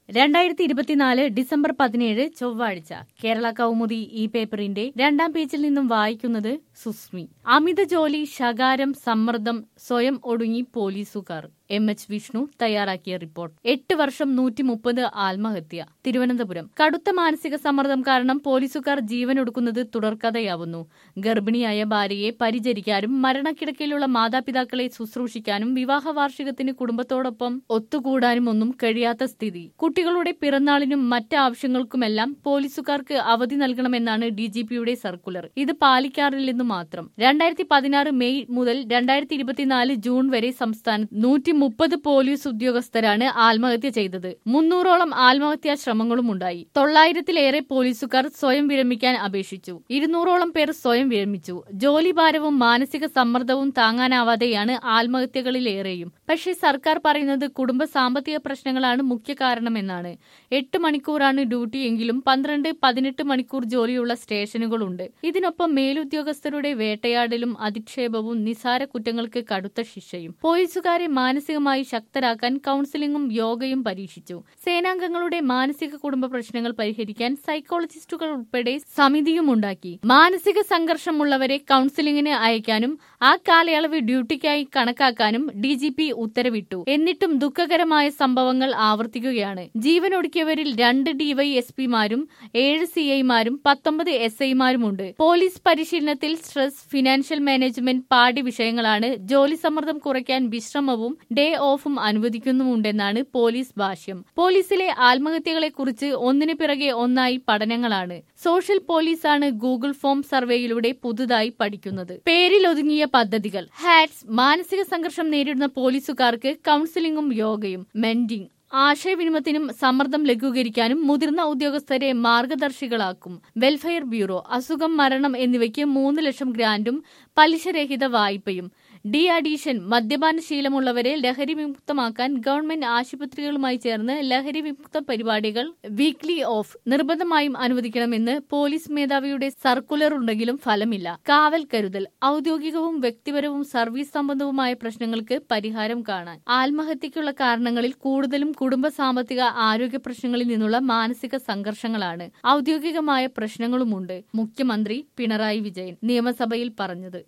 രണ്ടായിരത്തി ഇരുപത്തിനാല് ഡിസംബർ പതിനേഴ് ചൊവ്വാഴ്ച കേരള കൗമുദി ഈ പേപ്പറിന്റെ രണ്ടാം പേജിൽ നിന്നും വായിക്കുന്നത് സുസ്മി അമിത ജോലി ശകാരം സമ്മർദ്ദം സ്വയം ഒടുങ്ങി പോലീസുകാർ എം എച്ച് വിഷ്ണു തയ്യാറാക്കിയ റിപ്പോർട്ട് എട്ട് വർഷം നൂറ്റി മുപ്പത് ആത്മഹത്യ തിരുവനന്തപുരം കടുത്ത മാനസിക സമ്മർദ്ദം കാരണം പോലീസുകാർ ജീവനൊടുക്കുന്നത് തുടർക്കഥയാവുന്നു ഗർഭിണിയായ ഭാര്യയെ പരിചരിക്കാനും മരണക്കിടക്കയിലുള്ള മാതാപിതാക്കളെ ശുശ്രൂഷിക്കാനും വിവാഹ വാർഷികത്തിന് കുടുംബത്തോടൊപ്പം ഒത്തുകൂടാനും ഒന്നും കഴിയാത്ത സ്ഥിതി കുട്ടികളുടെ പിറന്നാളിനും മറ്റ് ആവശ്യങ്ങൾക്കുമെല്ലാം പോലീസുകാർക്ക് അവധി നൽകണമെന്നാണ് ഡി ജി പിയുടെ സർക്കുലർ ഇത് പാലിക്കാറില്ലെന്ന് മാത്രം രണ്ടായിരത്തി പതിനാറ് മെയ് മുതൽ രണ്ടായിരത്തി ഇരുപത്തിനാല് ജൂൺ വരെ സംസ്ഥാനത്ത് നൂറ്റി മുപ്പത് പോലീസ് ഉദ്യോഗസ്ഥരാണ് ആത്മഹത്യ ചെയ്തത് മുന്നൂറോളം ആത്മഹത്യാ ശ്രമങ്ങളും ഉണ്ടായി തൊള്ളായിരത്തിലേറെ പോലീസുകാർ സ്വയം വിരമിക്കാൻ അപേക്ഷിച്ചു ഇരുന്നൂറോളം പേർ സ്വയം വിരമിച്ചു ജോലിഭാരവും മാനസിക സമ്മർദ്ദവും താങ്ങാനാവാതെയാണ് ആത്മഹത്യകളിലേറെയും പക്ഷേ സർക്കാർ പറയുന്നത് കുടുംബ സാമ്പത്തിക പ്രശ്നങ്ങളാണ് മുഖ്യ കാരണമെന്നാണ് എട്ട് മണിക്കൂറാണ് ഡ്യൂട്ടി എങ്കിലും പന്ത്രണ്ട് പതിനെട്ട് മണിക്കൂർ ജോലിയുള്ള സ്റ്റേഷനുകളുണ്ട് ഇതിനൊപ്പം മേലുദ്യോഗസ്ഥരുടെ വേട്ടയാടലും അധിക്ഷേപവും നിസാര കുറ്റങ്ങൾക്ക് കടുത്ത ശിക്ഷയും പോലീസുകാരെ മാനസികമായി ശക്തരാക്കാൻ കൌൺസിലിംഗും യോഗയും പരീക്ഷിച്ചു സേനാംഗങ്ങളുടെ മാനസിക കുടുംബ പ്രശ്നങ്ങൾ പരിഹരിക്കാൻ സൈക്കോളജിസ്റ്റുകൾ ഉൾപ്പെടെ സമിതിയും ഉണ്ടാക്കി മാനസിക സംഘർഷമുള്ളവരെ കൌൺസിലിംഗിന് അയക്കാനും ആ കാലയളവ് ഡ്യൂട്ടിക്കായി കണക്കാക്കാനും ഡി ജി പി ഉത്തരവിട്ടു എന്നിട്ടും ദുഃഖകരമായ സംഭവങ്ങൾ ആവർത്തിക്കുകയാണ് ജീവനൊടുക്കിയവരിൽ രണ്ട് ഡിവൈഎസ്പിമാരും ഏഴ് സി ഐമാരും പത്തൊമ്പത് എസ് ഐമാരുമുണ്ട് പോലീസ് പരിശീലനത്തിൽ സ്ട്രെസ് ഫിനാൻഷ്യൽ മാനേജ്മെന്റ് പാഠ്യ വിഷയങ്ങളാണ് ജോലി സമ്മർദ്ദം കുറയ്ക്കാൻ വിശ്രമവും ഡേ ഓഫും അനുവദിക്കുന്നുമുണ്ടെന്നാണ് പോലീസ് ഭാഷ്യം പോലീസിലെ ആത്മഹത്യകളെക്കുറിച്ച് ഒന്നിനു പിറകെ ഒന്നായി പഠനങ്ങളാണ് സോഷ്യൽ പോലീസാണ് ഗൂഗിൾ ഫോം സർവേയിലൂടെ പുതുതായി പഠിക്കുന്നത് പേരിലൊതുങ്ങിയ പദ്ധതികൾ ഹാറ്റ്സ് മാനസിക സംഘർഷം നേരിടുന്ന പോലീസുകാർക്ക് കൌൺസിലിംഗും യോഗയും മെന്റിംഗ് ആശയവിനിമയത്തിനും സമ്മർദ്ദം ലഘൂകരിക്കാനും മുതിർന്ന ഉദ്യോഗസ്ഥരെ മാർഗദർശികളാക്കും വെൽഫെയർ ബ്യൂറോ അസുഖം മരണം എന്നിവയ്ക്ക് മൂന്ന് ലക്ഷം ഗ്രാന്റും പലിശരഹിത വായ്പയും ഡി അഡീഷൻ മദ്യപാന ശീലമുള്ളവരെ ലഹരി വിമുക്തമാക്കാൻ ഗവൺമെന്റ് ആശുപത്രികളുമായി ചേർന്ന് ലഹരി വിമുക്ത പരിപാടികൾ വീക്ക്ലി ഓഫ് നിർബന്ധമായും അനുവദിക്കണമെന്ന് പോലീസ് മേധാവിയുടെ സർക്കുലർ ഉണ്ടെങ്കിലും ഫലമില്ല കാവൽ കരുതൽ ഔദ്യോഗികവും വ്യക്തിപരവും സർവീസ് സംബന്ധവുമായ പ്രശ്നങ്ങൾക്ക് പരിഹാരം കാണാൻ ആത്മഹത്യക്കുള്ള കാരണങ്ങളിൽ കൂടുതലും കുടുംബ സാമ്പത്തിക ആരോഗ്യ പ്രശ്നങ്ങളിൽ നിന്നുള്ള മാനസിക സംഘർഷങ്ങളാണ് ഔദ്യോഗികമായ പ്രശ്നങ്ങളുമുണ്ട് മുഖ്യമന്ത്രി പിണറായി വിജയൻ നിയമസഭയിൽ പറഞ്ഞത്